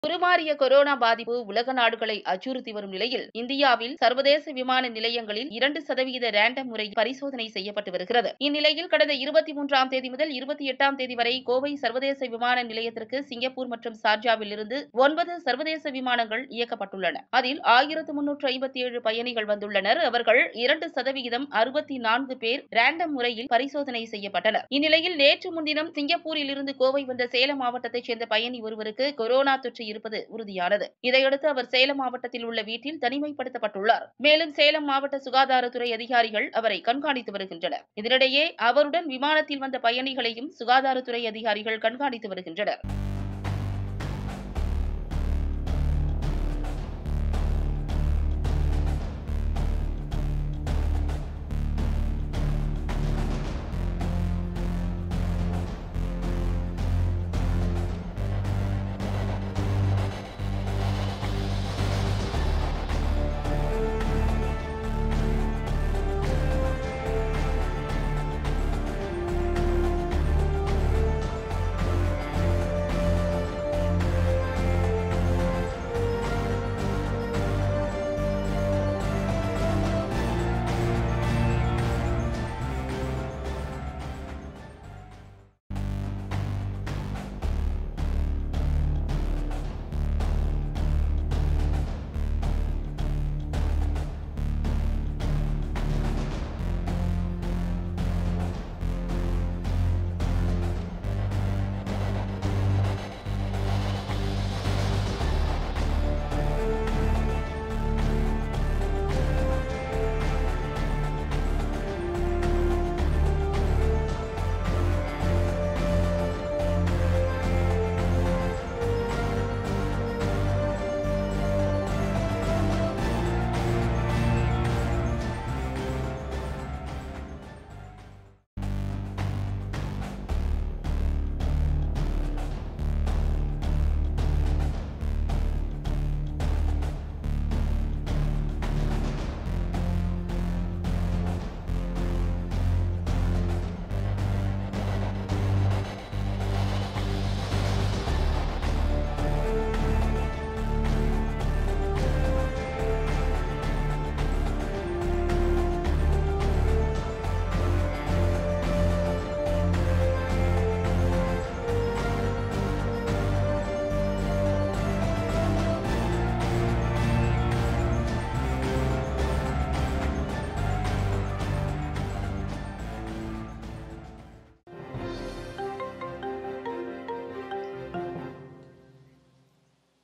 உருமாறிய கொரோனா பாதிப்பு உலக நாடுகளை அச்சுறுத்தி வரும் நிலையில் இந்தியாவில் சர்வதேச விமான நிலையங்களில் இரண்டு சதவீத ரேண்டம் முறையில் பரிசோதனை செய்யப்பட்டு வருகிறது இந்நிலையில் கடந்த இருபத்தி மூன்றாம் தேதி முதல் இருபத்தி எட்டாம் தேதி வரை கோவை சர்வதேச விமான நிலையத்திற்கு சிங்கப்பூர் மற்றும் சார்ஜாவில் இருந்து ஒன்பது சர்வதேச விமானங்கள் இயக்கப்பட்டுள்ளன அதில் ஆயிரத்து முன்னூற்று ஐம்பத்தி ஏழு பயணிகள் வந்துள்ளனர் அவர்கள் இரண்டு சதவிகிதம் அறுபத்தி நான்கு பேர் ரேண்டம் முறையில் பரிசோதனை செய்யப்பட்டனர் இந்நிலையில் நேற்று முன்தினம் சிங்கப்பூரில் இருந்து கோவை வந்த சேலம் மாவட்டத்தைச் சேர்ந்த பயணி ஒருவருக்கு கொரோனா தொற்று இருப்பது உறுதியானது இதையடுத்து அவர் சேலம் மாவட்டத்தில் உள்ள வீட்டில் தனிமைப்படுத்தப்பட்டுள்ளார் மேலும் சேலம் மாவட்ட சுகாதாரத்துறை அதிகாரிகள் அவரை கண்காணித்து வருகின்றனர் இதனிடையே அவருடன் விமானத்தில் வந்த பயணிகளையும் சுகாதாரத்துறை அதிகாரிகள் கண்காணித்து வருகின்றனர்